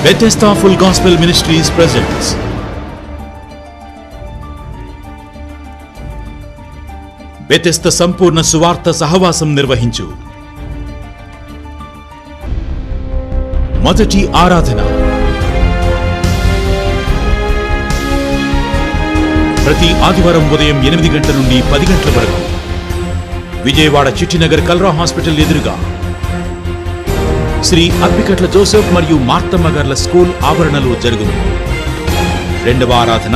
Bethesda Full Gospel Ministries presents Bethesda సంపూర్ణ సువార్త సహవాసం నిర్వహించు మొదటి ఆరాధన ప్రతి ఆదివారం ఉదయం ఎనిమిది గంటల నుండి పది గంటల వరకు విజయవాడ చిట్టినగర్ కల్రా హాస్పిటల్ ఎదురుగా శ్రీ అప్పికట్ల జోసెఫ్ మరియు మార్తమ్మ గార్ల స్కూల్ ఆవరణలో జరుగును రెండవ ఆరాధన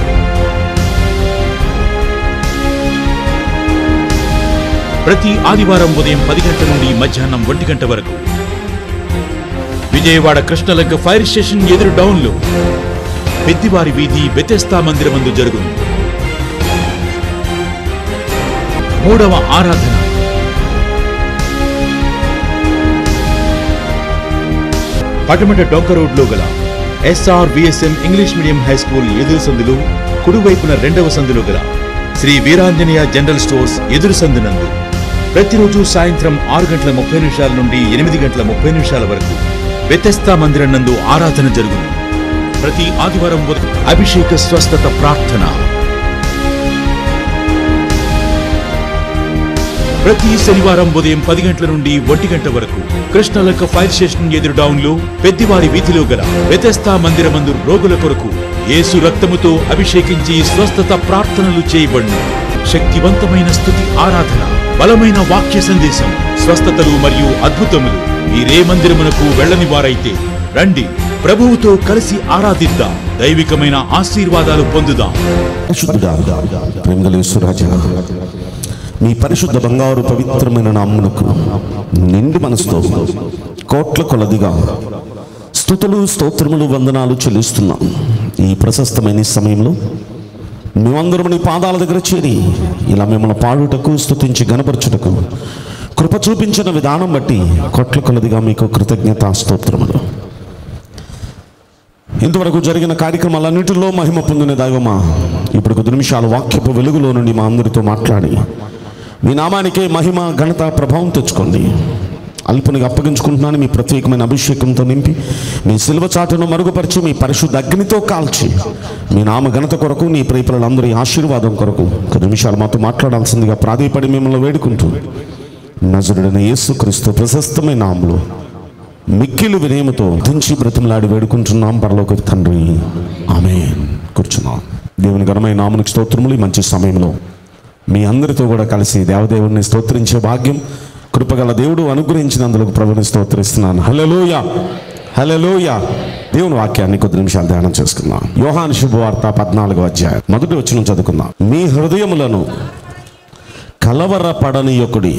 ప్రతి ఆదివారం ఉదయం పది గంటల నుండి మధ్యాహ్నం ఒంటి గంట వరకు విజయవాడ కృష్ణలంక ఫైర్ స్టేషన్ ఎదురు డౌన్లో పెద్దివారి వీధి బెతెస్తా మందిరమందు జరుగును మూడవ ఆరాధన పటమట డొంక రోడ్లో గల SR VSM English medium high school ఎదురు సందులు కుడివైపున రెండవ సందులో గల శ్రీ వీరాంజనేయ జనరల్ స్టోర్స్ ఎదురు సందునందు ప్రతిరోజు సాయంత్రం ఆరు గంటల ముప్పై నిమిషాల నుండి ఎనిమిది గంటల ముప్పై నిమిషాల వరకు వ్యతస్థా మందిరం నందు ఆరాధన జరుగును ప్రతి ఆదివారం ఉదయం అభిషేక స్వస్థత ప్రార్థన ప్రతి శనివారం ఉదయం పది గంటల నుండి ఒంటి గంట వరకు కృష్ణలక్క ఫైర్ స్టేషన్ ఎదురు డౌన్లో పెద్దివారి వీధిలో గల వ్యతస్థా మందిరమందు రోగుల కొరకు యేసు రక్తముతో అభిషేకించి స్వస్థత ప్రార్థనలు చేయబడును శక్తివంతమైన స్థుతి ఆరాధన బలమైన వాక్య సందేశం స్వస్థతలు మరియు అద్భుతములు మీరే మందిరమునకు వెళ్ళని వారైతే రండి ప్రభువుతో కలిసి ఆరాధిద్దాం దైవికమైన ఆశీర్వాదాలు పొందుదాం పరిశుద్ధుడా ప్రేమగలేశ్వరాజా మీ పరిశుద్ధ బంగారు పవిత్రమైన నామ్మునకు నిండి మనసుతో కోట్ల కొలదిగా స్థుతులు స్తోత్రములు వందనాలు చెల్లిస్తున్నాం ఈ ప్రశస్తమైన ఈ సమయంలో మేమందరం నీ పాదాల దగ్గర చేరి ఇలా మిమ్మల్ని పాడుటకు స్తుతించి గనపరచుటకు కృప చూపించిన విధానం బట్టి కోట్ల కొలదిగా మీకు కృతజ్ఞతా స్తోత్రములు ఇంతవరకు జరిగిన కార్యక్రమాలన్నింటిలో మహిమ పొందిన దైవమా ఇప్పుడు కొద్ది నిమిషాలు వాక్యపు వెలుగులో నుండి మా అందరితో మాట్లాడి మీ నామానికే మహిమ ఘనత ప్రభావం తెచ్చుకోండి అల్పునిగా అప్పగించుకుంటున్నాను మీ ప్రత్యేకమైన అభిషేకంతో నింపి మీ సిల్వ చాటును మరుగుపరిచి మీ పరిశుద్ధ అగ్నితో కాల్చి మీ నామ ఘనత కొరకు నీ ప్రియపరులందరి ఆశీర్వాదం కొరకు కొద్ది నిమిషాలు మాతో మాట్లాడాల్సిందిగా ప్రాధేయపడి మిమ్మల్ని వేడుకుంటూ నజరుడైన యేసుక్రీస్తు ప్రశస్తమైన నామములో మిక్కిలు వినయముతో దించి బ్రతిమలాడి వేడుకుంటున్నాం పరలోక తండ్రి ఆమె కూర్చున్నాం దేవుని ఘనమైన నామునికి స్తోత్రములు ఈ మంచి సమయంలో మీ అందరితో కూడా కలిసి దేవదేవుడిని స్తోత్రించే భాగ్యం కృపగల దేవుడు అనుగ్రహించినందుకు ప్రభుని స్తోత్రిస్తున్నాను హలలోయ హలలోయ దేవుని వాక్యాన్ని కొద్ది నిమిషాలు ధ్యానం చేసుకుందాం యోహాను శుభవార్త పద్నాలుగో అధ్యాయం మొదటి వచ్చిన చదువుకుందాం మీ హృదయములను కలవరపడనీయకుడి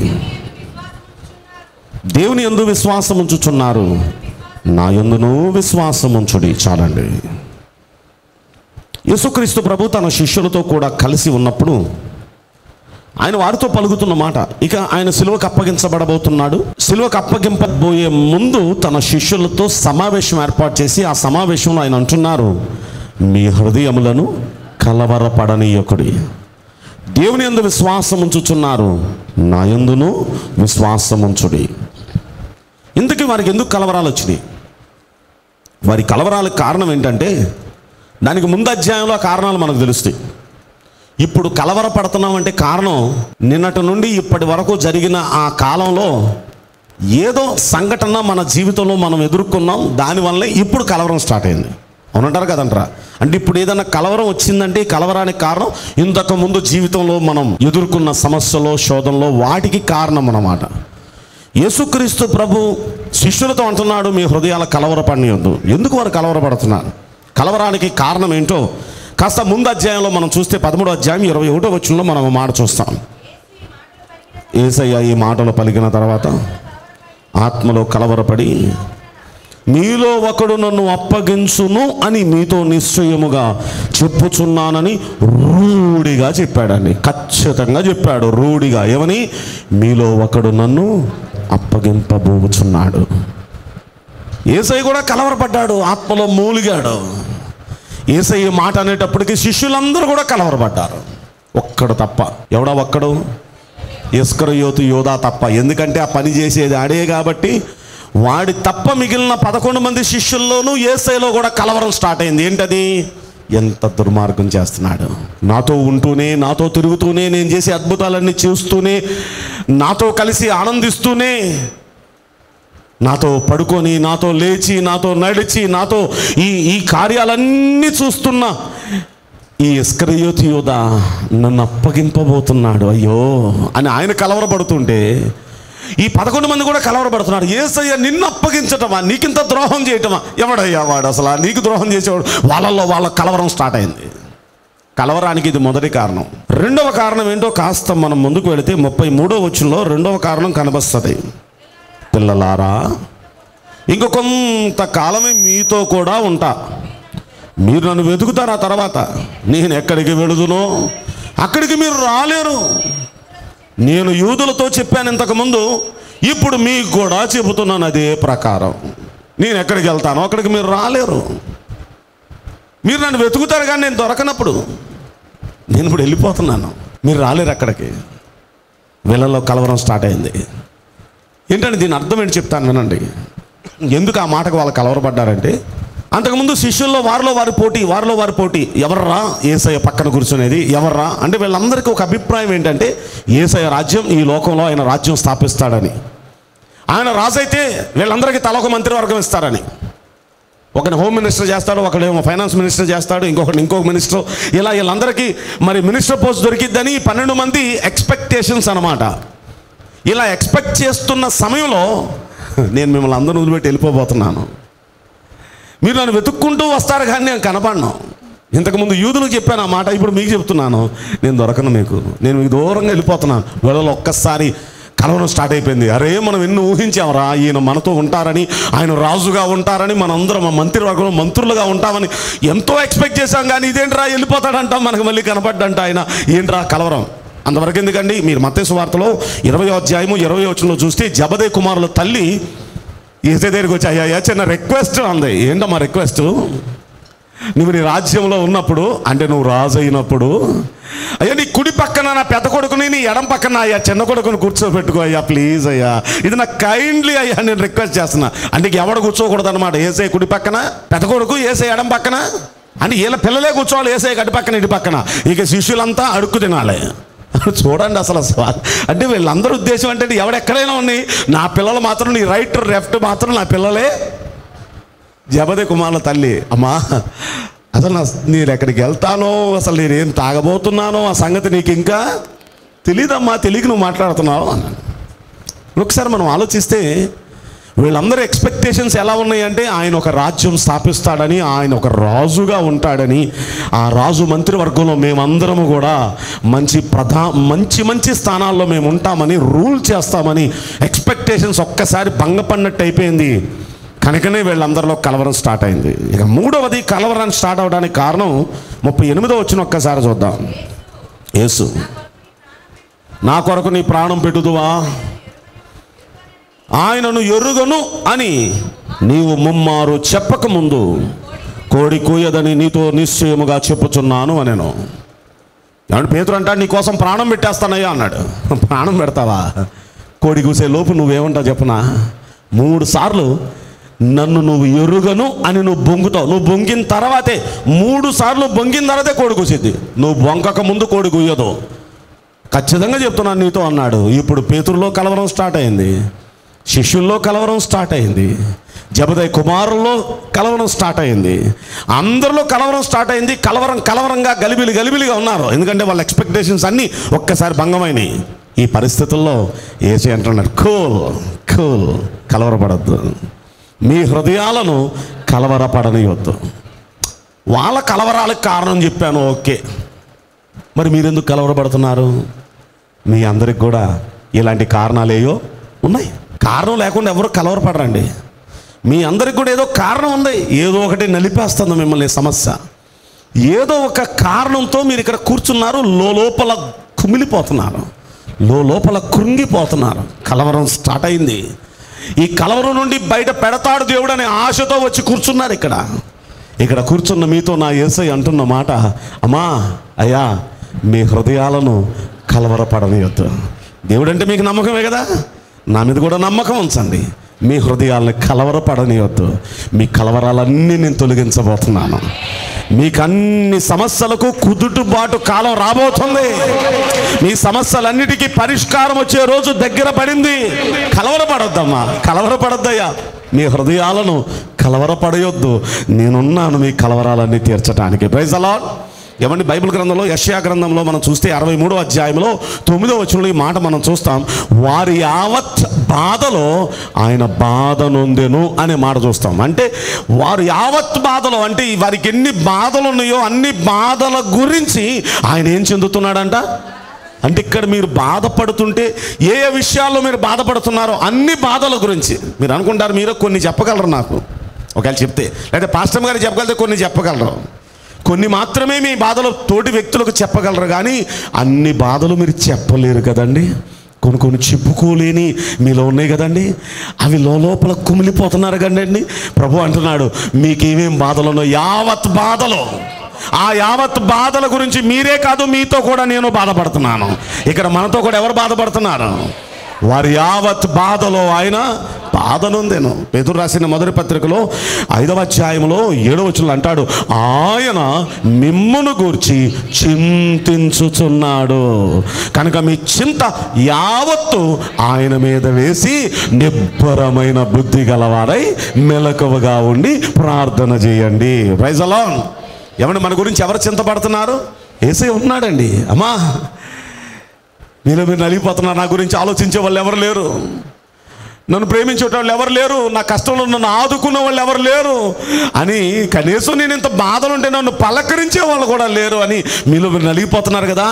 దేవుని ఎందు విశ్వాసం ఉంచుచున్నారు నా ఎందును విశ్వాసం ఉంచుడి చాలండి యేసుక్రీస్తు ప్రభు తన శిష్యులతో కూడా కలిసి ఉన్నప్పుడు ఆయన వారితో పలుకుతున్న మాట ఇక ఆయన సిలువకు అప్పగించబడబోతున్నాడు సిలువకు అప్పగింపబోయే ముందు తన శిష్యులతో సమావేశం ఏర్పాటు చేసి ఆ సమావేశంలో ఆయన అంటున్నారు మీ హృదయములను కలవరపడనీయకుడి దేవుని ఎందు విశ్వాసం ఉంచుచున్నారు నా ఎందును విశ్వాసం ఉంచుడి ఇంతకీ వారికి ఎందుకు కలవరాలు వచ్చినాయి వారి కలవరాలకు కారణం ఏంటంటే దానికి ముందు అధ్యాయంలో ఆ కారణాలు మనకు తెలుస్తాయి ఇప్పుడు కలవరపడుతున్నాం అంటే కారణం నిన్నటి నుండి ఇప్పటి వరకు జరిగిన ఆ కాలంలో ఏదో సంఘటన మన జీవితంలో మనం ఎదుర్కొన్నాం దానివల్లే ఇప్పుడు కలవరం స్టార్ట్ అయింది అవునంటారు కదంటారా అంటే ఇప్పుడు ఏదైనా కలవరం వచ్చిందంటే ఈ కలవరానికి కారణం ఇంతకు ముందు జీవితంలో మనం ఎదుర్కొన్న సమస్యలో శోధనలో వాటికి కారణం అన్నమాట యేసుక్రీస్తు ప్రభు శిష్యులతో అంటున్నాడు మీ హృదయాల కలవరపడియొద్దు ఎందుకు వారు కలవరపడుతున్నారు కలవరానికి కారణం ఏంటో కాస్త ముందు అధ్యాయంలో మనం చూస్తే పదమూడో అధ్యాయం ఇరవై ఒకటో వచ్చంలో మనం ఒక మాట చూస్తాం ఏసయ్య ఈ మాటలు పలికిన తర్వాత ఆత్మలో కలవరపడి మీలో ఒకడు నన్ను అప్పగించును అని మీతో నిశ్చయముగా చెప్పుచున్నానని రూఢిగా చెప్పాడండి ఖచ్చితంగా చెప్పాడు రూఢిగా ఏమని మీలో ఒకడు నన్ను అప్పగింపబోచున్నాడు ఏసై కూడా కలవరపడ్డాడు ఆత్మలో మూలిగాడు ఏసై ఈ మాట అనేటప్పటికి శిష్యులందరూ కూడా కలవరపడ్డారు ఒక్కడు తప్ప ఎవడా ఒక్కడు ఇస్కరయోతు యోధా తప్ప ఎందుకంటే ఆ పని చేసేది ఆడే కాబట్టి వాడి తప్ప మిగిలిన పదకొండు మంది శిష్యుల్లోనూ ఏసైలో కూడా కలవరం స్టార్ట్ అయింది ఏంటది ఎంత దుర్మార్గం చేస్తున్నాడు నాతో ఉంటూనే నాతో తిరుగుతూనే నేను చేసే అద్భుతాలన్నీ చూస్తూనే నాతో కలిసి ఆనందిస్తూనే నాతో పడుకొని నాతో లేచి నాతో నడిచి నాతో ఈ ఈ కార్యాలన్నీ చూస్తున్న ఈ ఇస్కరయోతి యోధ నన్ను అప్పగింపబోతున్నాడు అయ్యో అని ఆయన కలవరపడుతుంటే ఈ పదకొండు మంది కూడా కలవరపడుతున్నారు ఏసయ్య నిన్ను అప్పగించటమా నీకింత ద్రోహం చేయటమా ఎవడయ్యా వాడు అసలు నీకు ద్రోహం చేసేవాడు వాళ్ళల్లో వాళ్ళ కలవరం స్టార్ట్ అయింది కలవరానికి ఇది మొదటి కారణం రెండవ కారణం ఏంటో కాస్త మనం ముందుకు వెళితే ముప్పై మూడో వచ్చంలో రెండవ కారణం కనిపిస్తుంది పిల్లలారా ఇంక కొంతకాలమే మీతో కూడా ఉంటా మీరు నన్ను వెతుకుతారు ఆ తర్వాత నేను ఎక్కడికి వెళుదునో అక్కడికి మీరు రాలేరు నేను యూదులతో చెప్పాను ఇంతకుముందు ఇప్పుడు మీకు కూడా చెబుతున్నాను అదే ప్రకారం నేను ఎక్కడికి వెళ్తానో అక్కడికి మీరు రాలేరు మీరు నన్ను వెతుకుతారు కానీ నేను దొరకనప్పుడు నేను ఇప్పుడు వెళ్ళిపోతున్నాను మీరు రాలేరు అక్కడికి వీళ్ళలో కలవరం స్టార్ట్ అయింది ఏంటంటే దీని అర్థం ఏంటి చెప్తాను వినండి ఎందుకు ఆ మాటకు వాళ్ళు కలవరపడ్డారంటే అంతకుముందు శిష్యుల్లో వారిలో వారి పోటీ వారిలో వారి పోటీ ఎవర్రా ఏసయ్య పక్కన కూర్చునేది ఎవర్రా అంటే వీళ్ళందరికీ ఒక అభిప్రాయం ఏంటంటే ఏసయ్య రాజ్యం ఈ లోకంలో ఆయన రాజ్యం స్థాపిస్తాడని ఆయన రాజైతే వీళ్ళందరికీ తల ఒక మంత్రివర్గం ఇస్తారని ఒకని హోమ్ మినిస్టర్ చేస్తాడు ఒకడేమో ఫైనాన్స్ మినిస్టర్ చేస్తాడు ఇంకొకటి ఇంకొక మినిస్టర్ ఇలా వీళ్ళందరికీ మరి మినిస్టర్ పోస్ట్ దొరికిద్దని ఈ పన్నెండు మంది ఎక్స్పెక్టేషన్స్ అన్నమాట ఇలా ఎక్స్పెక్ట్ చేస్తున్న సమయంలో నేను మిమ్మల్ని అందరూ వదిలిపెట్టి వెళ్ళిపోబోతున్నాను మీరు నన్ను వెతుక్కుంటూ వస్తారు కానీ నేను కనపడను ఇంతకుముందు యూదులకు చెప్పాను ఆ మాట ఇప్పుడు మీకు చెప్తున్నాను నేను దొరకను మీకు నేను మీకు దూరంగా వెళ్ళిపోతున్నాను వీళ్ళలో ఒక్కసారి కలవడం స్టార్ట్ అయిపోయింది అరే మనం ఎన్ని ఊహించామరా ఈయన మనతో ఉంటారని ఆయన రాజుగా ఉంటారని మనందరం మా మంత్రివర్గంలో మంత్రులుగా ఉంటామని ఎంతో ఎక్స్పెక్ట్ చేశాం కానీ ఇదేంట్రా వెళ్ళిపోతాడంట మనకు మళ్ళీ కనపడ్డంట ఆయన ఏంట్రా కలవరం అంతవరకు ఎందుకండి మీరు మత్తేసు వార్తలో ఇరవై అధ్యాయము ఇరవై వచనంలో చూస్తే జబదే కుమారుల తల్లి ఏసే దగ్గరికి వచ్చి అయ్యా చిన్న రిక్వెస్ట్ అంది ఏంటమ్మా రిక్వెస్ట్ నువ్వు నీ రాజ్యంలో ఉన్నప్పుడు అంటే నువ్వు రాజు అయినప్పుడు అయ్యా నీ కుడి పక్కన నా పెద్ద కొడుకుని నీ ఎడం పక్కన అయ్యా చిన్న కొడుకుని కూర్చోబెట్టుకో అయ్యా ప్లీజ్ అయ్యా ఇది నాకు కైండ్లీ అయ్యా నేను రిక్వెస్ట్ చేస్తున్నా అంటే ఇక ఎవడ కూర్చోకూడదు అనమాట ఏసే కుడి పక్కన పెద్ద కొడుకు ఏసే ఎడం పక్కన అంటే వీళ్ళ పిల్లలే కూర్చోవాలి ఏసే అటు పక్కన ఇటు పక్కన ఇక శిష్యులంతా అడుక్కు తినాలి చూడండి అసలు స్వా- అంటే వీళ్ళందరూ ఉద్దేశం అంటే ఎవడెక్కడైనా ఉన్నాయి నా పిల్లలు మాత్రం నీ రైట్ లెఫ్ట్ మాత్రం నా పిల్లలే జబదే కుమారుల తల్లి అమ్మా అసలు నా నేను ఎక్కడికి వెళ్తానో అసలు నేనేం తాగబోతున్నానో ఆ సంగతి నీకు ఇంకా తెలియదమ్మా తెలియక నువ్వు మాట్లాడుతున్నావు అన్నాను ఒకసారి మనం ఆలోచిస్తే వీళ్ళందరూ ఎక్స్పెక్టేషన్స్ ఎలా ఉన్నాయంటే ఆయన ఒక రాజ్యం స్థాపిస్తాడని ఆయన ఒక రాజుగా ఉంటాడని ఆ రాజు మంత్రివర్గంలో మేమందరము కూడా మంచి ప్రధా మంచి మంచి స్థానాల్లో మేము ఉంటామని రూల్ చేస్తామని ఎక్స్పెక్టేషన్స్ ఒక్కసారి భంగపడినట్టు అయిపోయింది కనుకనే వీళ్ళందరిలో కలవరం స్టార్ట్ అయింది ఇక మూడవది కలవరం స్టార్ట్ అవడానికి కారణం ముప్పై ఎనిమిదో వచ్చిన ఒక్కసారి చూద్దాం యేసు నా కొరకు నీ ప్రాణం పెట్టుదువా ఆయనను ఎరుగను అని నీవు ముమ్మారు చెప్పకముందు కోడి కూయదని నీతో నిశ్చయముగా చెప్పుచున్నాను అనెను ఏమంటే పేతురు అంటాడు నీ కోసం ప్రాణం పెట్టేస్తానయ్యా అన్నాడు ప్రాణం పెడతావా కోడి కూసే లోపు నువ్వేమంటావు చెప్పనా మూడు సార్లు నన్ను నువ్వు ఎరుగను అని నువ్వు బొంగుతావు నువ్వు బొంగిన తర్వాతే మూడు సార్లు బొంగిన తర్వాతే కోడి కూసిద్ది నువ్వు బొంకక ముందు కోడి కూయదు ఖచ్చితంగా చెప్తున్నాను నీతో అన్నాడు ఇప్పుడు పేతురులో కలవరం స్టార్ట్ అయింది శిష్యుల్లో కలవరం స్టార్ట్ అయింది జబదయ్ కుమారుల్లో కలవరం స్టార్ట్ అయింది అందరిలో కలవరం స్టార్ట్ అయింది కలవరం కలవరంగా గలిబిలి గలిబిలిగా ఉన్నారు ఎందుకంటే వాళ్ళ ఎక్స్పెక్టేషన్స్ అన్నీ ఒక్కసారి భంగమైనాయి ఈ పరిస్థితుల్లో ఏసీ అంటున్నాడు కూల్ కూల్ కలవరపడద్దు మీ హృదయాలను కలవరపడనియొద్దు వాళ్ళ కలవరాలకు కారణం చెప్పాను ఓకే మరి మీరెందుకు కలవరపడుతున్నారు మీ అందరికి కూడా ఇలాంటి కారణాలేయో ఉన్నాయి కారణం లేకుండా ఎవరు కలవరపడరండి మీ అందరికి కూడా ఏదో కారణం ఉంది ఏదో ఒకటి నలిపేస్తుంది మిమ్మల్ని ఈ సమస్య ఏదో ఒక కారణంతో మీరు ఇక్కడ కూర్చున్నారు లోపల కుమిలిపోతున్నారు లోపల కృంగిపోతున్నారు కలవరం స్టార్ట్ అయింది ఈ కలవరం నుండి బయట పెడతాడు దేవుడు అనే ఆశతో వచ్చి కూర్చున్నారు ఇక్కడ ఇక్కడ కూర్చున్న మీతో నా ఏసై అంటున్న మాట అమ్మా అయ్యా మీ హృదయాలను కలవరపడనియొద్దు దేవుడు అంటే మీకు నమ్మకమే కదా నా మీద కూడా నమ్మకం ఉంచండి మీ హృదయాలను కలవరపడనివద్దు మీ కలవరాలన్నీ నేను తొలగించబోతున్నాను మీకు అన్ని సమస్యలకు కుదుటుబాటు కాలం రాబోతుంది మీ సమస్యలన్నిటికీ పరిష్కారం వచ్చే రోజు దగ్గర పడింది కలవరపడొద్దమ్మా కలవరపడొద్దయ్యా మీ హృదయాలను కలవరపడయొద్దు నేనున్నాను మీ కలవరాలన్నీ తీర్చడానికి ప్రైజ్ అలాడ్ ఏమండి బైబిల్ గ్రంథంలో యష్యా గ్రంథంలో మనం చూస్తే అరవై మూడో అధ్యాయంలో తొమ్మిదో వచనంలో ఈ మాట మనం చూస్తాం వారి యావత్ బాధలో ఆయన బాధ నొందెను అనే మాట చూస్తాం అంటే వారు యావత్ బాధలో అంటే వారికి ఎన్ని బాధలు ఉన్నాయో అన్ని బాధల గురించి ఆయన ఏం చెందుతున్నాడంట అంటే ఇక్కడ మీరు బాధపడుతుంటే ఏ ఏ విషయాల్లో మీరు బాధపడుతున్నారో అన్ని బాధల గురించి మీరు అనుకుంటారు మీరు కొన్ని చెప్పగలరు నాకు ఒకవేళ చెప్తే లేదా పాస్టర్ గారు చెప్పగలితే కొన్ని చెప్పగలరు కొన్ని మాత్రమే మీ బాధలు తోటి వ్యక్తులకు చెప్పగలరు కానీ అన్ని బాధలు మీరు చెప్పలేరు కదండి కొన్ని కొన్ని చెప్పుకోలేని మీలో ఉన్నాయి కదండి అవి లోపల కుమిలిపోతున్నారు కదండి ప్రభు అంటున్నాడు మీకు ఏమేం బాధలు ఉన్నాయో యావత్ బాధలు ఆ యావత్ బాధల గురించి మీరే కాదు మీతో కూడా నేను బాధపడుతున్నాను ఇక్కడ మనతో కూడా ఎవరు బాధపడుతున్నారు వారి యావత్ బాధలో ఆయన బాధనుందేను పేతురు రాసిన మొదటి పత్రికలో ఐదవ అధ్యాయంలో ఏడవ వచనంలో అంటాడు ఆయన మిమ్మును గూర్చి చింతించుచున్నాడు కనుక మీ చింత యావత్తు ఆయన మీద వేసి నిబ్బరమైన బుద్ధి గలవారై మెలకువగా ఉండి ప్రార్థన చేయండి ప్రైజ్ అలాన్ ఏమంటే మన గురించి ఎవరు చింతపడుతున్నారు ఏసే ఉన్నాడండి అమ్మా మీలో మీరు నలిగిపోతున్నారు నా గురించి ఆలోచించే వాళ్ళు ఎవరు లేరు నన్ను ప్రేమించే వాళ్ళు ఎవరు లేరు నా కష్టంలో నన్ను ఆదుకున్న వాళ్ళు ఎవరు లేరు అని కనీసం నేను ఇంత బాధలు ఉంటే నన్ను పలకరించే వాళ్ళు కూడా లేరు అని మీలో మీరు నలిగిపోతున్నారు కదా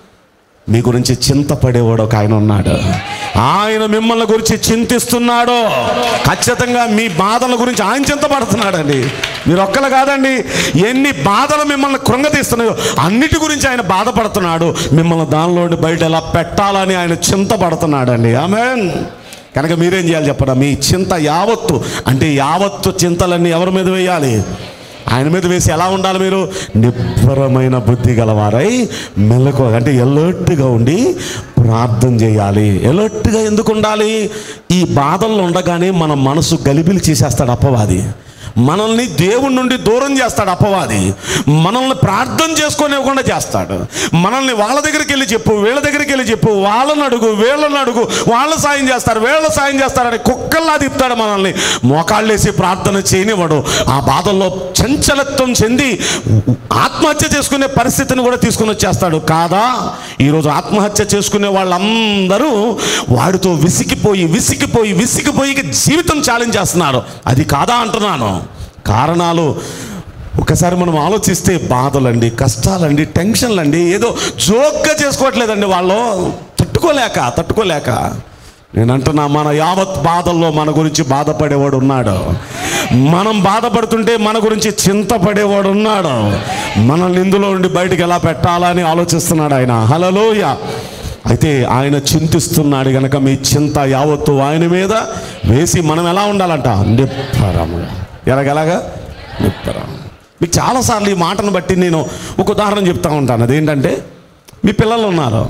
మీ గురించి చింతపడేవాడు ఒక ఆయన ఉన్నాడు ఆయన మిమ్మల్ని గురించి చింతిస్తున్నాడు ఖచ్చితంగా మీ బాధల గురించి ఆయన చింతపడుతున్నాడండి మీరు ఒక్కరు కాదండి ఎన్ని బాధలు మిమ్మల్ని కృంగతీస్తున్నాయో అన్నిటి గురించి ఆయన బాధపడుతున్నాడు మిమ్మల్ని దానిలో బయట ఎలా పెట్టాలని ఆయన చింతపడుతున్నాడండి ఆమెన్ కనుక మీరేం చేయాలి చెప్పరా మీ చింత యావత్తు అంటే యావత్తు చింతలన్నీ ఎవరి మీద వేయాలి ఆయన మీద వేసి ఎలా ఉండాలి మీరు నిబ్బరమైన బుద్ధి గలవారై మెలకు అంటే ఎలర్ట్గా ఉండి ప్రార్థన చేయాలి ఎలర్ట్గా ఎందుకు ఉండాలి ఈ బాధల్లో ఉండగానే మన మనసు గలిబిలి చేసేస్తాడు అప్పవాది మనల్ని దేవుడి నుండి దూరం చేస్తాడు అపవాది మనల్ని ప్రార్థన చేసుకోనివ్వకుండా చేస్తాడు మనల్ని వాళ్ళ దగ్గరికి వెళ్ళి చెప్పు వీళ్ళ దగ్గరికి వెళ్ళి చెప్పు వాళ్ళని అడుగు వీళ్ళని అడుగు వాళ్ళ సాయం చేస్తారు వీళ్ళ సాయం చేస్తారని కుక్కల్లా తిప్పుతాడు మనల్ని మోకాళ్ళేసి ప్రార్థన చేయనివ్వడు ఆ బాధల్లో చంచలత్వం చెంది ఆత్మహత్య చేసుకునే పరిస్థితిని కూడా తీసుకుని వచ్చేస్తాడు కాదా ఈరోజు ఆత్మహత్య చేసుకునే వాళ్ళందరూ వాడితో విసిగిపోయి విసిగిపోయి విసిగిపోయి ఇక జీవితం ఛాలెంజ్ చేస్తున్నారు అది కాదా అంటున్నాను కారణాలు ఒకసారి మనం ఆలోచిస్తే బాధలండి కష్టాలండి టెన్షన్లండి ఏదో జోక్గా చేసుకోవట్లేదండి వాళ్ళు తట్టుకోలేక తట్టుకోలేక నేను అంటున్నా మన యావత్ బాధల్లో మన గురించి బాధపడేవాడు ఉన్నాడు మనం బాధపడుతుంటే మన గురించి చింతపడేవాడు ఉన్నాడు మనల్ని ఇందులో నుండి బయటికి ఎలా పెట్టాలని ఆలోచిస్తున్నాడు ఆయన హలలోయ అయితే ఆయన చింతిస్తున్నాడు గనక మీ చింత యావత్తు ఆయన మీద వేసి మనం ఎలా ఉండాలంట నిప్పరము ఎలాగెలాగా నిప్పరం మీకు చాలాసార్లు ఈ మాటను బట్టి నేను ఒక ఉదాహరణ చెప్తా ఉంటాను అదేంటంటే మీ పిల్లలు ఉన్నారు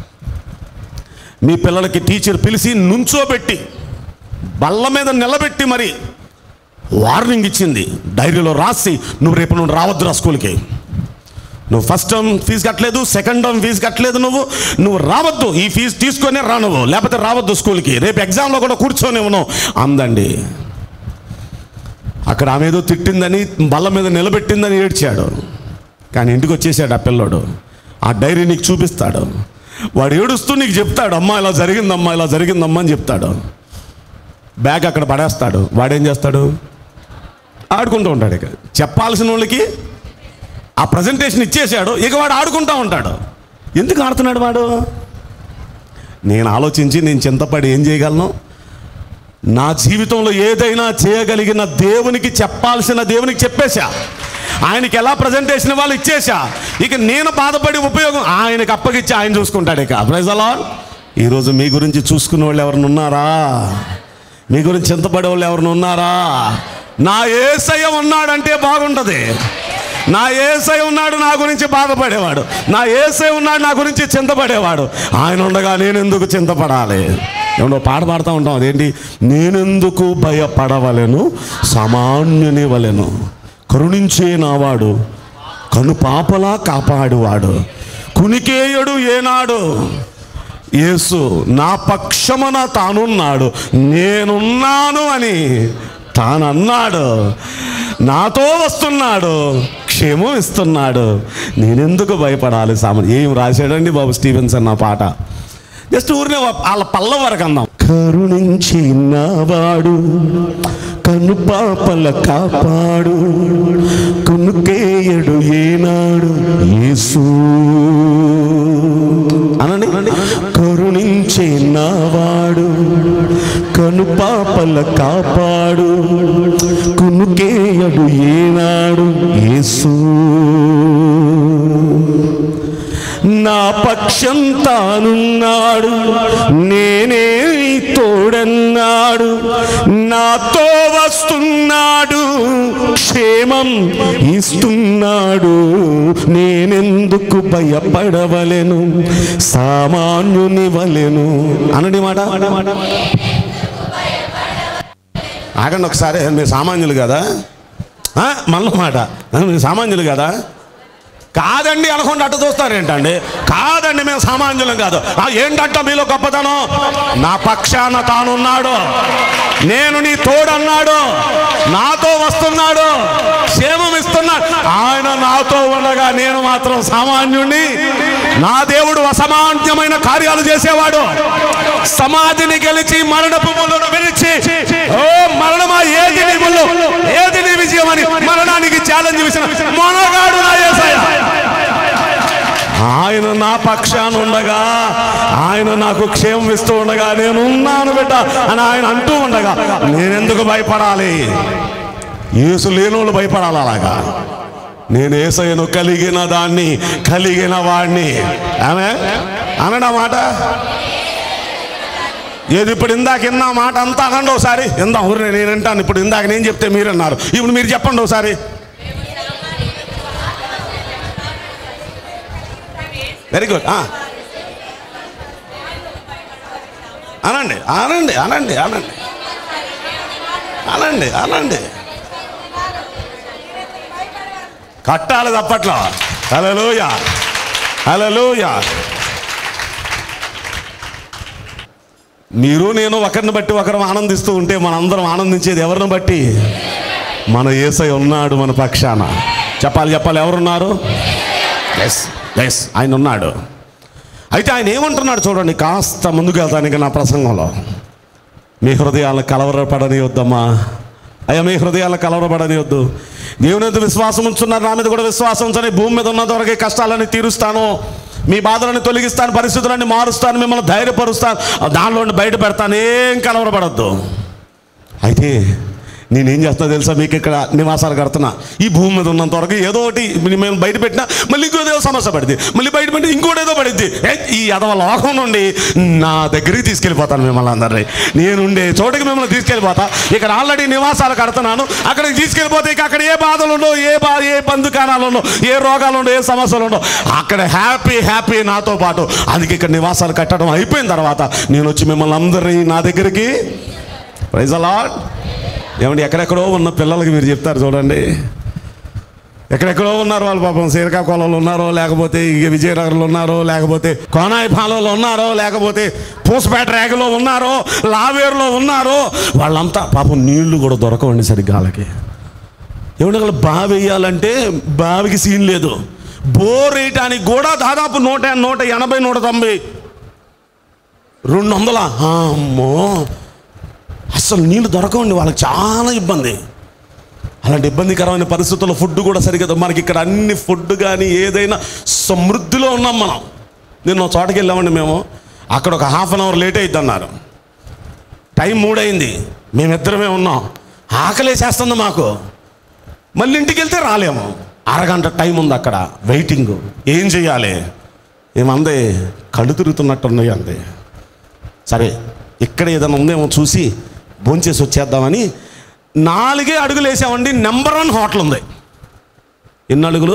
మీ పిల్లలకి టీచర్ పిలిచి నుంచోబెట్టి బల్ల మీద నిలబెట్టి మరి వార్నింగ్ ఇచ్చింది డైరీలో రాసి నువ్వు రేపు నువ్వు రావద్దురా స్కూల్కి నువ్వు ఫస్ట్ టర్మ్ ఫీజు కట్టలేదు సెకండ్ టర్మ్ ఫీజు కట్టలేదు నువ్వు నువ్వు రావద్దు ఈ ఫీజు తీసుకొనే రా నువ్వు లేకపోతే రావద్దు స్కూల్కి రేపు ఎగ్జామ్లో కూడా కూర్చొని ఉన్నావు అందండి అక్కడ ఆమె ఏదో తిట్టిందని బల్ల మీద నిలబెట్టిందని ఏడ్చాడు కానీ ఇంటికి వచ్చేసాడు ఆ పిల్లోడు ఆ డైరీ నీకు చూపిస్తాడు వాడు ఏడుస్తూ నీకు చెప్తాడు అమ్మా ఇలా జరిగిందమ్మా ఇలా జరిగిందమ్మా అని చెప్తాడు బ్యాగ్ అక్కడ పడేస్తాడు వాడేం చేస్తాడు ఆడుకుంటూ ఉంటాడు ఇక చెప్పాల్సిన వాళ్ళకి ఆ ప్రజెంటేషన్ ఇచ్చేసాడు ఇక వాడు ఆడుకుంటూ ఉంటాడు ఎందుకు ఆడుతున్నాడు వాడు నేను ఆలోచించి నేను చింతపడి ఏం చేయగలను నా జీవితంలో ఏదైనా చేయగలిగిన దేవునికి చెప్పాల్సిన దేవునికి చెప్పేశా ఆయనకి ఎలా ప్రజెంటేషన్ వాళ్ళు ఇచ్చేసా ఇక నేను బాధపడి ఉపయోగం ఆయనకి అప్పగిచ్చి ఆయన చూసుకుంటాడు ఇక ప్రజలా ఈరోజు మీ గురించి చూసుకునే వాళ్ళు ఎవరిని ఉన్నారా మీ గురించి చింతపడే వాళ్ళు ఎవరిని ఉన్నారా నా ఏసయ్య ఉన్నాడంటే బాగుంటుంది నా ఏసై ఉన్నాడు నా గురించి బాధపడేవాడు నా ఏసై ఉన్నాడు నా గురించి చింతపడేవాడు ఆయన ఉండగా నేను ఎందుకు చింతపడాలి ఏమన్నా పాట పాడుతూ ఉంటాం అదేంటి నేనెందుకు భయపడవలెను సామాన్యుని వలెను కరుణించే నావాడు కను పాపలా కాపాడువాడు కునికేయుడు ఏనాడు యేసు నా పక్షమున తానున్నాడు నేనున్నాను అని తానన్నాడు నాతో వస్తున్నాడు క్షేమం ఇస్తున్నాడు నేనెందుకు భయపడాలి సామాన్ ఏం రాశాడండి బాబు స్టీవెన్సన్ నా పాట జస్ట్ ఊరినే వాళ్ళ పల్ల వరకు అందాం కరుణించినవాడు కను పాపల కాపాడు కొనుకేయడు ఏనాడు యేసు అనండి కరుణించినవాడు కను పాపల కాపాడు కొనుకేయడు ఏనాడు యేసు నా పక్షం తానున్నాడు నేనే నీ తోడన్నాడు నాతో వస్తున్నాడు క్షేమం ఇస్తున్నాడు నేనెందుకు భయపడవలెను సామాన్యుని వలెను అనడి మాట ఆగండి ఒకసారి మీరు సామాన్యులు కదా ఆ, మళ్ళీ మాట ఆ, మీరు సామాన్యులు కదా కాదండి అనకుండా అట్ట చూస్తారేంటండి కాదండి మేము సామాన్యులం కాదు ఆ, ఏంటంట మీలో గొప్పతనం నా పక్షాన తానున్నాడు నేను నీ తోడన్నాడు నాతో వస్తున్నాడు క్షేమం ఇస్తున్నాడు ఆయన నాతో ఉండగా నేను మాత్రం సామాన్యుణ్ణి నా దేవుడు అసామాన్యమైన కార్యాలు చేసేవాడు సమాధిని గెలిచి మరణపు ముళ్ళను విరిచి ఓ మరణమా ఏది నీ ముళ్ళు ఏది నీ విజయం అని మరణానికి ఛాలెంజ్ విసిన మొనగాడు నా యేసయ్య ఆయన నా పక్షాన ఉండగా ఆయన నాకు క్షేమం ఇస్తూ ఉండగా నేను ఉన్నాను బిడ్డ అని ఆయన అంటూ ఉండగా నేనెందుకు భయపడాలి యేసు లేనోళ్ళు భయపడాలి అలాగా నేను ఏసయ్యను కలిగిన దాన్ని కలిగిన వాడిని ఆమె అనడా మాట ఏది ఇప్పుడు ఇందాక విన్నా మాట అంతా అనండి ఒకసారి ఇందా ఊరు నేను వింటాను ఇప్పుడు ఇందాక నేను చెప్తే మీరు అన్నారు ఇప్పుడు మీరు చెప్పండి ఒకసారి వెరీ గుడ్ అనండి అనండి అనండి అనండి అనండి అనండి కట్టాలి తప్పట్లో హలోయ హలోయ మీరు నేను ఒకరిని బట్టి ఒకరు ఆనందిస్తూ ఉంటే మనందరం ఆనందించేది ఎవరిని బట్టి మన ఏసై ఉన్నాడు మన పక్షాన చెప్పాలి చెప్పాలి ఎవరున్నారు ఎస్ ఎస్ ఆయన ఉన్నాడు అయితే ఆయన ఏమంటున్నాడు చూడండి కాస్త ముందుకు వెళ్తానికి నా ప్రసంగంలో మీ హృదయాలను కలవరపడని వద్దమ్మా అయ్యా మీ హృదయాలను కలవరపడని వద్దు దేవుని మీద విశ్వాసం ఉంచున్నారు నా మీద కూడా విశ్వాసం ఉంచని భూమి మీద ఉన్నంత వరకే కష్టాలని తీరుస్తాను మీ బాధలను తొలగిస్తాను పరిస్థితులన్నీ మారుస్తాను మిమ్మల్ని ధైర్యపరుస్తాను దానిలో నుండి బయట పెడతాను ఏం కలవరపడద్దు అయితే నేనేం చేస్తున్నా తెలుసా మీకు ఇక్కడ నివాసాలు కడుతున్నా ఈ భూమి మీద ఉన్నంత వరకు ఏదో ఒకటి మేము బయట పెట్టినా మళ్ళీ ఇంకో ఏదో సమస్య పడింది మళ్ళీ బయట పెట్టి ఇంకోటి ఏదో పడింది ఏ, ఈ అదవ లోకం నుండి నా దగ్గరికి తీసుకెళ్ళిపోతాను మిమ్మల్ని అందరినీ నేనుండే చోటుకి మిమ్మల్ని తీసుకెళ్ళిపోతా ఇక్కడ ఆల్రెడీ నివాసాలు కడుతున్నాను అక్కడికి తీసుకెళ్ళిపోతే ఇక అక్కడ ఏ బాధలు ఉండవు ఏ బా ఏ బంధుకానాలు ఉండవు ఏ రోగాలు ఉండవు ఏ సమస్యలు ఉండవు అక్కడ హ్యాపీ హ్యాపీ నాతో పాటు అందుకే ఇక్కడ నివాసాలు కట్టడం అయిపోయిన తర్వాత నేను వచ్చి మిమ్మల్ని అందరినీ నా దగ్గరికి ప్రైజ్ అలాడ్ ఏమండి ఎక్కడెక్కడో ఉన్న పిల్లలకి మీరు చెప్తారు చూడండి ఎక్కడెక్కడో ఉన్నారు వాళ్ళు పాపం శ్రీకాకుళంలో ఉన్నారో లేకపోతే ఇక విజయనగరంలో ఉన్నారో లేకపోతే కోనాయిపాలలో ఉన్నారో లేకపోతే పూసపేట రేగలో ఉన్నారో లావేరులో ఉన్నారో వాళ్ళంతా పాపం నీళ్లు కూడా దొరకవండి సరిగ్గా వాళ్ళకి ఏమంటే వాళ్ళు బావి వేయాలంటే బావికి సీన్ లేదు బోర్ వేయటానికి కూడా దాదాపు నూట నూట ఎనభై నూట తొంభై రెండు వందల అమ్మో అసలు నీళ్ళు దొరకవండి వాళ్ళకి చాలా ఇబ్బంది అలాంటి ఇబ్బందికరమైన పరిస్థితుల్లో ఫుడ్ కూడా సరిగ్గా దొ- మనకి ఇక్కడ అన్ని ఫుడ్ కానీ ఏదైనా సమృద్ధిలో ఉన్నాం మనం నిన్న ఒక చోటకి వెళ్ళామండి మేము అక్కడ ఒక హాఫ్ అన్ అవర్ లేట్ అయింది అన్నారు టైం మూడైంది మేమిద్దరమే ఉన్నాం ఆకలేసేస్తుంది మాకు మళ్ళీ ఇంటికి వెళ్తే రాలేము అరగంట టైం ఉంది అక్కడ వెయిటింగ్ ఏం చెయ్యాలి ఏమందే కళ్ళు తిరుగుతున్నట్టున్నాయి అంది సరే ఇక్కడ ఏదైనా ఉందేమో చూసి భోంచేసి వచ్చేద్దామని నాలుగే అడుగులు వేసామండి నెంబర్ వన్ హోటల్ ఉంది ఎన్ని అడుగులు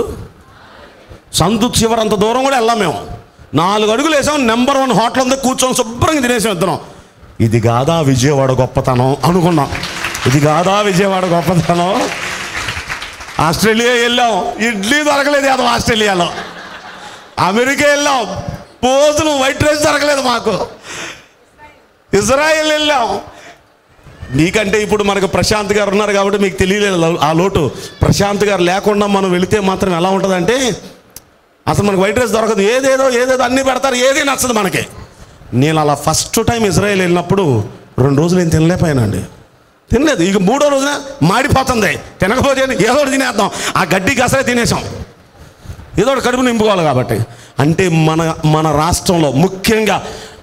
సందు చివరంత దూరం కూడా వెళ్ళాం మేము నాలుగు అడుగులు వేసాం నెంబర్ వన్ హోటల్ ఉంది కూర్చొని శుభ్రంగా తినేసాం ఇద్దరం ఇది కాదా విజయవాడ గొప్పతనం అనుకున్నాం ఇది కాదా విజయవాడ గొప్పతనం ఆస్ట్రేలియా వెళ్ళాం ఇడ్లీ దొరకలేదు అది ఆస్ట్రేలియాలో అమెరికా వెళ్ళాం పోజులు వైట్ రైస్ దొరకలేదు మాకు ఇజ్రాయెల్ వెళ్ళాం నీకంటే ఇప్పుడు మనకు ప్రశాంత్ గారు ఉన్నారు కాబట్టి మీకు తెలియలేదు ఆ లోటు ప్రశాంత్ గారు లేకుండా మనం వెళితే మాత్రం ఎలా ఉంటుందంటే అసలు మనకు వైట్ రైస్ దొరకదు ఏదేదో ఏదేదో అన్నీ పెడతారు ఏది నచ్చదు మనకి నేను అలా ఫస్ట్ టైం ఇజ్రాయెల్ వెళ్ళినప్పుడు రెండు రోజులు నేను తినలేకపోయానండి తినలేదు ఇక మూడో రోజున మాడిపోతుంది తినకపోతే ఏదో ఒకటి తినేద్దాం ఆ గడ్డికి అసలే తినేసాం ఏదో ఒకటి కడుపు నింపుకోవాలి కాబట్టి అంటే మన మన రాష్ట్రంలో ముఖ్యంగా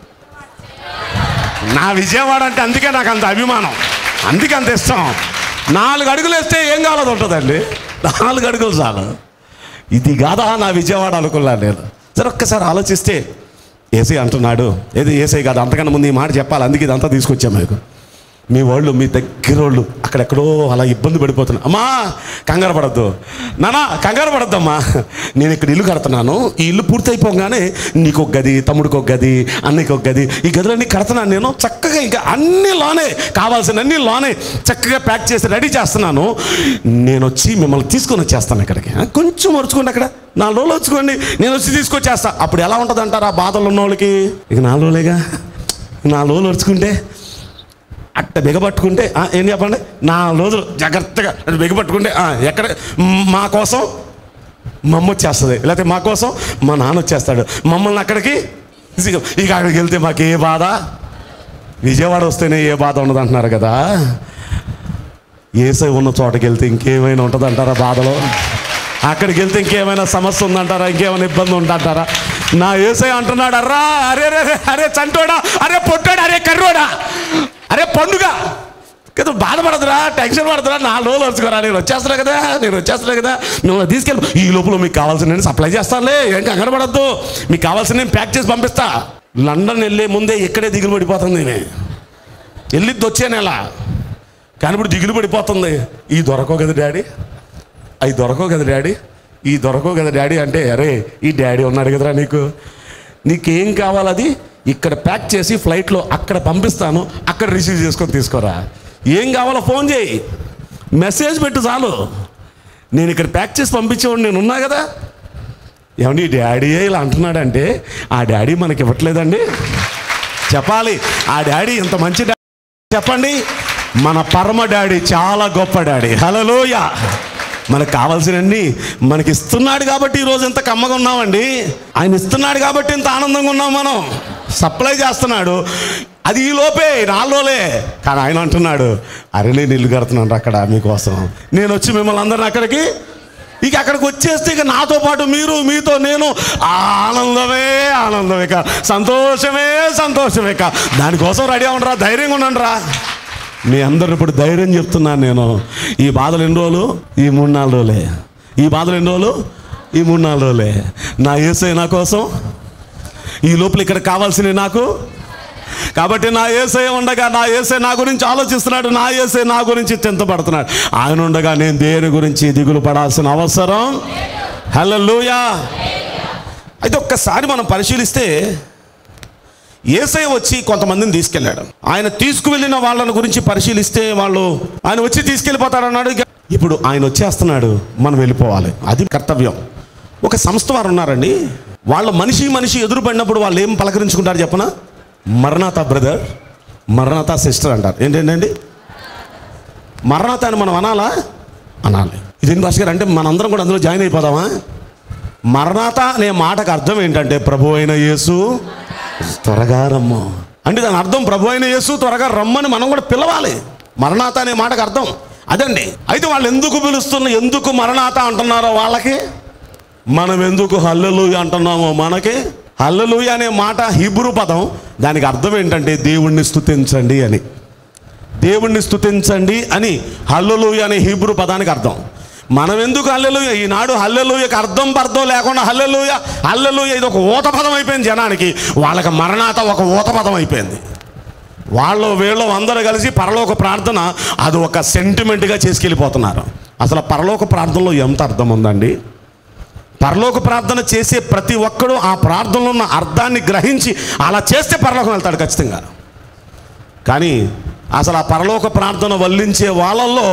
నా విజయవాడ అంటే అందుకే నాకు అంత అభిమానం అందుకే అంత ఇష్టం నాలుగు అడుగులు వేస్తే ఏం కావాలో అది ఉంటుందండి నాలుగు అడుగులు చాలు ఇది కాదా నా విజయవాడ అనుకున్నాను నేను సరే ఒక్కసారి ఆలోచిస్తే ఏసై అంటున్నాడు ఏది ఏసై కాదు అంతకన్నా ముందు ఈ మాట చెప్పాలి అందుకే ఇదంతా తీసుకొచ్చాం మీకు మీ వాళ్ళు మీ దగ్గర వాళ్ళు అక్కడెక్కడో అలా ఇబ్బంది పడిపోతున్నా అమ్మా కంగారు పడద్దు నానా కంగారు పడద్దమ్మా నేను ఇక్కడ ఇల్లు కడుతున్నాను ఈ ఇల్లు పూర్తయిపోగానే నీకు ఒక గది తమ్ముడికి ఒక గది అన్నయ్యకి ఒక గది ఈ గదులన్నీ కడుతున్నాను నేను చక్కగా ఇంకా అన్ని లోనే కావాల్సిన అన్ని లోనే చక్కగా ప్యాక్ చేసి రెడీ చేస్తున్నాను నేను వచ్చి మిమ్మల్ని తీసుకొని వచ్చేస్తాను ఇక్కడికి ఆ, కొంచెం మరుచుకోండి అక్కడ నాలుగు రోజులు వచ్చుకోండి నేను వచ్చి తీసుకొచ్చేస్తా అప్పుడు ఎలా ఉంటుంది అంటారు ఆ బాధలు ఉన్న వాళ్ళకి ఇక నాలుగు రోజులేగా నాలుగు రోజులు వచ్చుకుంటే అట్ట బిగపట్టుకుంటే ఆ, ఏం చెప్పండి నా రోజులు జాగ్రత్తగా అది బిగపట్టుకుంటే ఆ, ఎక్కడ మ్, మా కోసం మా అమ్మ వచ్చేస్తుంది లేకపోతే మా కోసం మా నాన్న వచ్చేస్తాడు మమ్మల్ని అక్కడికి ఇక ఇక అక్కడికి వెళ్తే మాకు ఏ బాధ విజయవాడ వస్తేనే ఏ బాధ ఉండదు అంటున్నారు కదా ఏసై ఉన్న చోటకి వెళ్తే ఇంకేమైనా ఉంటుంది అంటారా బాధలో అక్కడికి వెళ్తే ఇంకేమైనా సమస్య ఉందంటారా ఇంకేమైనా ఇబ్బంది ఉందంటారా నా ఏసై అంటున్నాడు అర్రా అరే రే రే, అరే చంటోడా అరే పొట్టాడా అరే కర్రోడా అరే పండుగ కదా బాధపడదురా టెన్షన్ పడదురా నా రోజులు వచ్చుకోరా నేను వచ్చేస్తున్నా కదా నేను వచ్చేస్తున్నా కదా మిమ్మల్ని తీసుకెళ్ళి ఈ లోపల మీకు కావాల్సిన నేను సప్లై చేస్తానులే ఏం కంగారు పడద్దు మీకు కావాల్సిన నేను ప్యాక్ చేసి పంపిస్తా లండన్ వెళ్ళే ముందే ఇక్కడే దిగులు పడిపోతుంది ఈమె. వెళ్ళిద్ది వచ్చే నెల కానీ ఇప్పుడు దిగులు పడిపోతుంది ఈ దొరకవు కదా డాడీ అవి దొరకవు కదా డాడీ ఈ దొరకవు కదా డాడీ అంటే అరే ఈ డాడీ ఉన్నాడు కదరా నీకు నీకేం కావాలి అది ఇక్కడ ప్యాక్ చేసి ఫ్లైట్లో అక్కడ పంపిస్తాను అక్కడ రిసీవ్ చేసుకొని తీసుకోరా ఏం కావాలో ఫోన్ చేయి మెసేజ్ పెట్టు చాలు నేను ఇక్కడ ప్యాక్ చేసి పంపించేవాడు నేను ఉన్నా కదా ఏమండి ఈ డాడీయే ఇలా అంటున్నాడంటే ఆ డాడీ మనకి ఇవ్వట్లేదండి చెప్పాలి ఆ డాడీ ఇంత మంచి డాడీ చెప్పండి మన పరమ డాడీ చాలా గొప్ప డాడీ హలోయ మనకు కావాల్సినన్ని మనకి ఇస్తున్నాడు కాబట్టి ఈరోజు ఇంత కమ్మగా ఉన్నామండి ఆయన ఇస్తున్నాడు కాబట్టి ఇంత ఆనందంగా ఉన్నాం మనం సప్లై చేస్తున్నాడు అది ఈ లోపే నాలోలే కానీ ఆయన అంటున్నాడు అరే నేను ఇల్లు కడుతున్నాను అక్కడ మీకోసం నేను వచ్చి మిమ్మల్ని అందరిని అక్కడికి ఇక అక్కడికి వచ్చేస్తే ఇక నాతో పాటు మీరు మీతో నేను ఆనందమే ఆనందమే కా సంతోషమే సంతోషమే కా దానికోసం రెడీ ఉండరా ధైర్యంగా ఉండండిరా మీ అందరు ఇప్పుడు ధైర్యం చెప్తున్నాను నేను ఈ బాధలు ఎన్ని రోజులు ఈ మూడు నాలుగు రోజులే ఈ బాధలు ఎన్ని రోజులు ఈ మూడు నాలుగు రోజులే నా ఏసై నా కోసం ఈ లోపల ఇక్కడ కావాల్సినవి నాకు కాబట్టి నా ఏసే ఉండగా నా ఏసే నా గురించి ఆలోచిస్తున్నాడు నా ఏసే నా గురించి చింతపడుతున్నాడు ఆయన ఉండగా నేను దేని గురించి దిగులు పడాల్సిన అవసరం హల్లెలూయా అయితే ఒక్కసారి మనం పరిశీలిస్తే ఏసై వచ్చి కొంతమందిని తీసుకెళ్ళాడు ఆయన తీసుకువెళ్ళిన వాళ్ళని గురించి పరిశీలిస్తే వాళ్ళు ఆయన వచ్చి తీసుకెళ్ళిపోతాడన్నాడు ఇక ఇప్పుడు ఆయన వచ్చేస్తున్నాడు మనం వెళ్ళిపోవాలి అది కర్తవ్యం ఒక సంస్థ వారు ఉన్నారండి వాళ్ళ మనిషి మనిషి ఎదురుపడినప్పుడు వాళ్ళు ఏం పలకరించుకుంటారు చెప్పనా మరణాత బ్రదర్ మరణాత సిస్టర్ అంటారు ఏంటండి మరణాత అని మనం అనాలా అనాలి ఇదేంటి భాస్కర్ అంటే మనందరం కూడా అందులో జాయిన్ అయిపోదామా మరణాత అనే మాటకు అర్థం ఏంటంటే ప్రభు అయిన యేసు త్వరగా రమ్ము అంటే దాని అర్థం ప్రభు అయిన యేసు త్వరగా రమ్మని మనం కూడా పిలవాలి మరణాత అనే మాటకు అర్థం అదండి అయితే వాళ్ళు ఎందుకు పిలుస్తున్న ఎందుకు మరణాత అంటున్నారో వాళ్ళకి మనం ఎందుకు హల్లెలూయ అంటున్నామో మనకి హల్లెలూయ అనే మాట హిబ్రూ పదం దానికి అర్థం ఏంటంటే దేవుణ్ణి స్తుతించండి అని దేవుణ్ణి స్తుతించండి అని హల్లెలూయ అనే హీబ్రూ పదానికి అర్థం మనం ఎందుకు హల్లెలూయ ఈనాడు హల్లెలూయకి అర్థం పర్థం లేకుండా హల్లెలూయ హల్లెలూయ ఇది ఒక ఊత పదం అయిపోయింది జనానికి వాళ్ళకి మరణాత ఒక ఊత పదం అయిపోయింది వాళ్ళు వీళ్ళు అందరూ కలిసి పరలోక ప్రార్థన అది ఒక సెంటిమెంట్గా చేసుకెళ్ళిపోతున్నారు అసలు పరలోక ప్రార్థనలో ఎంత అర్థం ఉందండి పరలోక ప్రార్థన చేసే ప్రతి ఒక్కడు ఆ ప్రార్థనలో ఉన్న అర్థాన్ని గ్రహించి అలా చేస్తే పరలోకం వెళ్తాడు ఖచ్చితంగా కానీ అసలు ఆ పరలోక ప్రార్థన వల్లించే వాళ్ళల్లో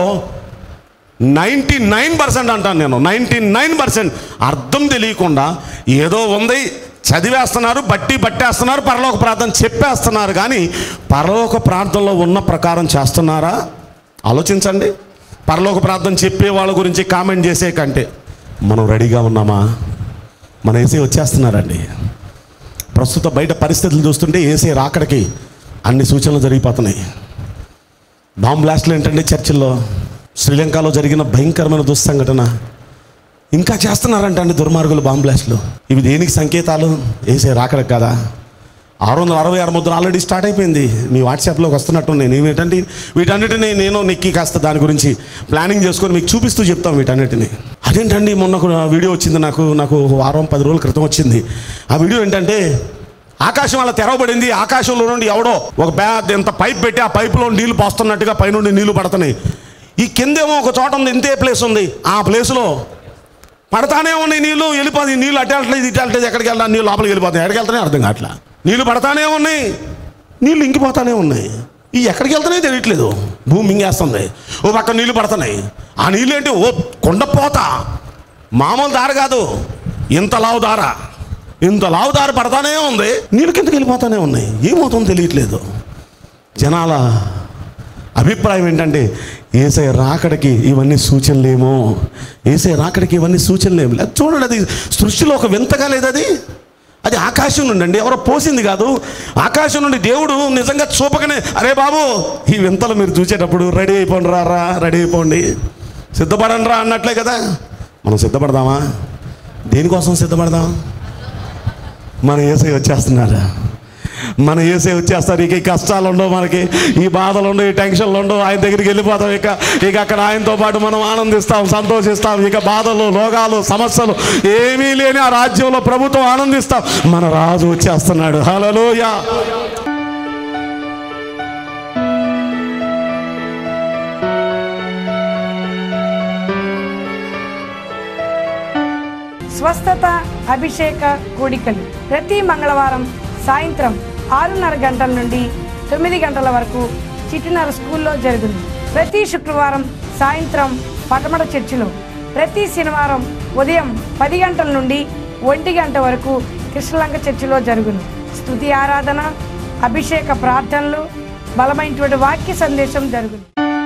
నైంటీ నైన్ పర్సెంట్ అంటాను నేను నైంటీ నైన్ పర్సెంట్ అర్థం తెలియకుండా ఏదో ఉంది చదివేస్తున్నారు బట్టి పట్టేస్తున్నారు పరలోక ప్రార్థన చెప్పేస్తున్నారు కానీ పరలోక ప్రార్థనలో ఉన్న ప్రకారం చేస్తున్నారా ఆలోచించండి పరలోక ప్రార్థన చెప్పే వాళ్ళ గురించి కామెంట్ చేసే కంటే మనం రెడీగా ఉన్నామా మన ఏసీ వచ్చేస్తున్నారండి ప్రస్తుత బయట పరిస్థితులు చూస్తుంటే ఏసీ రాకడికి అన్ని సూచనలు జరిగిపోతున్నాయి బాంబ్ బ్లాస్ట్లు ఏంటంటే చర్చిల్లో శ్రీలంకలో జరిగిన భయంకరమైన దుస్సంఘటన ఇంకా చేస్తున్నారంట అండి దుర్మార్గులు బాంబ్ బ్లాస్ట్లు ఇవి దేనికి సంకేతాలు వేసే రాకడ కదా ఆరు వందల అరవై ఆరు ముద్ర ఆల్రెడీ స్టార్ట్ అయిపోయింది మీ వాట్సాప్లోకి వస్తున్నట్టు నేను ఏమిటంటే వీటన్నిటిని నేను నెక్కి కాస్త దాని గురించి ప్లానింగ్ చేసుకొని మీకు చూపిస్తూ చెప్తాం వీటన్నిటిని అదేంటండి మొన్న ఒక వీడియో వచ్చింది నాకు నాకు ఒక వారం పది రోజుల క్రితం వచ్చింది ఆ వీడియో ఏంటంటే ఆకాశం అలా తెరవబడింది ఆకాశంలో నుండి ఎవడో ఒక పెద్ద ఇంత పైప్ పెట్టి ఆ పైపులో నీళ్లు పోస్తున్నట్టుగా పైనుండి నీళ్లు పడుతున్నాయి ఈ కిందేమో ఒక చోట ఉంది ఇంతే ప్లేస్ ఉంది ఆ ప్లేస్లో పడతానే ఉన్నాయి నీళ్లు వెళ్ళిపోతాయి నీళ్ళు అటు వెళ్ళట్లేదు ఇటు వెళ్ళట్లేదు ఎక్కడికి వెళ్ళాలి నీళ్ళు లోపలికి వెళ్ళిపోతాయి ఎక్కడికి వెళ్తానే అర్థం కావట్లా నీళ్లు పడతానే ఉన్నాయి నీళ్ళు ఇంకిపోతానే ఉన్నాయి ఈ ఎక్కడికి వెళ్తానే తెలియట్లేదు భూమి మింగేస్తుంది ఓ పక్క నీళ్లు పడుతున్నాయి ఆ నీళ్ళు ఏంటి ఓ కొండపోత మామూలు దార కాదు ఇంత లావు దార ఇంత లావు దార పడతానే ఉంది నీళ్ళు కిందకి వెళ్ళిపోతానే ఉన్నాయి ఏమవుతుందో తెలియట్లేదు జనాల అభిప్రాయం ఏంటంటే ఏసై రాకడికి ఇవన్నీ సూచనలేమో ఏసై రాకడికి ఇవన్నీ సూచనలేము లేదు చూడండి అది సృష్టిలో ఒక వింతగా లేదు అది అది ఆకాశం నుండి అండి ఎవరో పోసింది కాదు ఆకాశం నుండి దేవుడు నిజంగా చూపకనే అరే బాబు ఈ వింతలు మీరు చూసేటప్పుడు రెడీ అయిపోండి రా రా రెడీ అయిపోండి సిద్ధపడండి రా అన్నట్లే కదా మనం సిద్ధపడదామా దేనికోసం సిద్ధపడదాం మన ఏసై వచ్చేస్తున్నాడు మన ఏసే వచ్చేస్తారు ఇక ఈ కష్టాలు ఉండవు మనకి ఈ బాధలు ఉండవు ఈ టెన్షన్లు ఉండవు ఆయన దగ్గరికి వెళ్ళిపోతాం ఇక ఇక అక్కడ ఆయనతో పాటు మనం ఆనందిస్తాం సంతోషిస్తాం ఇక బాధలు రోగాలు సమస్యలు ఏమీ లేని ఆ రాజ్యంలో ప్రభుత్వం ఆనందిస్తాం మన రాజు వచ్చేస్తున్నాడు హలోయా స్వస్థత అభిషేక కూడికలు ప్రతి మంగళవారం సాయంత్రం ఆరున్నర గంటల నుండి తొమ్మిది గంటల వరకు చిట్టినర స్కూల్లో జరుగును ప్రతి శుక్రవారం సాయంత్రం పటమట చర్చిలో ప్రతి శనివారం ఉదయం పది గంటల నుండి ఒంటి గంట వరకు కృష్ణలంక చర్చిలో జరుగును స్తుతి ఆరాధన అభిషేక ప్రార్థనలు బలమైనటువంటి వాక్య సందేశం జరుగును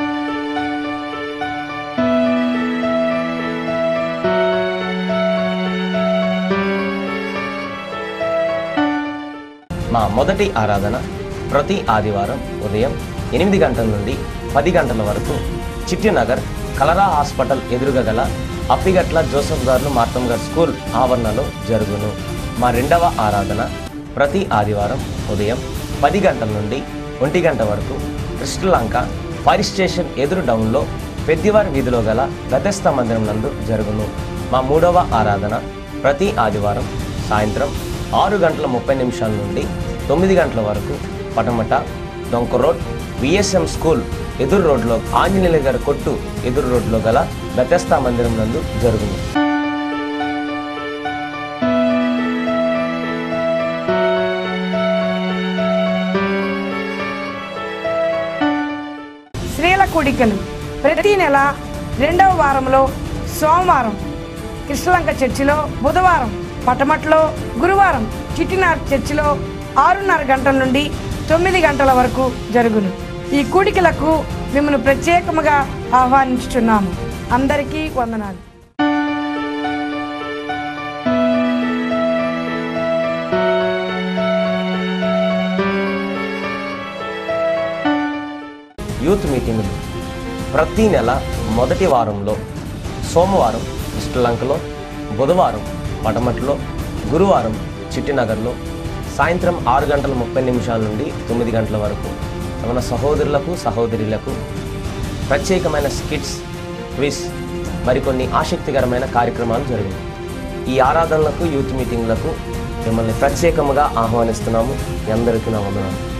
మా మొదటి ఆరాధన ప్రతి ఆదివారం ఉదయం ఎనిమిది గంటల నుండి పది గంటల వరకు చిట్టినగర్ కలరా హాస్పిటల్ ఎదురుగా గల అప్పిగట్ల జోసఫ్ గారు మార్తం గారు స్కూల్ ఆవరణలో జరుగును మా రెండవ ఆరాధన ప్రతి ఆదివారం ఉదయం పది గంటల నుండి ఒంటి గంట వరకు కృష్ణలంక ఫైర్ స్టేషన్ ఎదురు డౌన్లో పెద్దివారి వీధిలో గల గతస్థ మందిరం నందు జరుగును మా మూడవ ఆరాధన ప్రతి ఆదివారం సాయంత్రం ఆరు గంటల ముప్పై నిమిషాల నుండి తొమ్మిది గంటల వరకు పటమట డొంక రోడ్ విఎస్ఎం స్కూల్ ఎదురు రోడ్లో ఆంజనేయుల గారి కొట్టు ఎదురు రోడ్లో గల బెతస్తా మందిరం నందు జరుగును స్త్రీల కూడికలు ప్రతి నెల రెండవ వారంలో సోమవారం కృష్ణలంక చర్చిలో బుధవారం పటమట్లో గురువారం చిట్టినార్ చర్చిలో ఆరున్నర గంటల నుండి తొమ్మిది గంటల వరకు జరుగును ఈ కూడికలకు మిమ్మల్ని ప్రత్యేకముగా ఆహ్వానించుచున్నాము అందరికీ వందనాలు యూత్ మీటింగులు ప్రతి నెల మొదటి వారంలో సోమవారం శ్రీలంకలో బుధవారం పటమట్లో గురువారం చిట్టినగర్లో సాయంత్రం ఆరు గంటల ముప్పై నిమిషాల నుండి తొమ్మిది గంటల వరకు మన సహోదరులకు సహోదరులకు ప్రత్యేకమైన స్కిట్స్ క్విజ్ మరికొన్ని ఆసక్తికరమైన కార్యక్రమాలు జరిగాయి ఈ ఆరాధనలకు యూత్ మీటింగ్లకు మిమ్మల్ని ప్రత్యేకముగా ఆహ్వానిస్తున్నాము మీ అందరికీ నా వందనాలు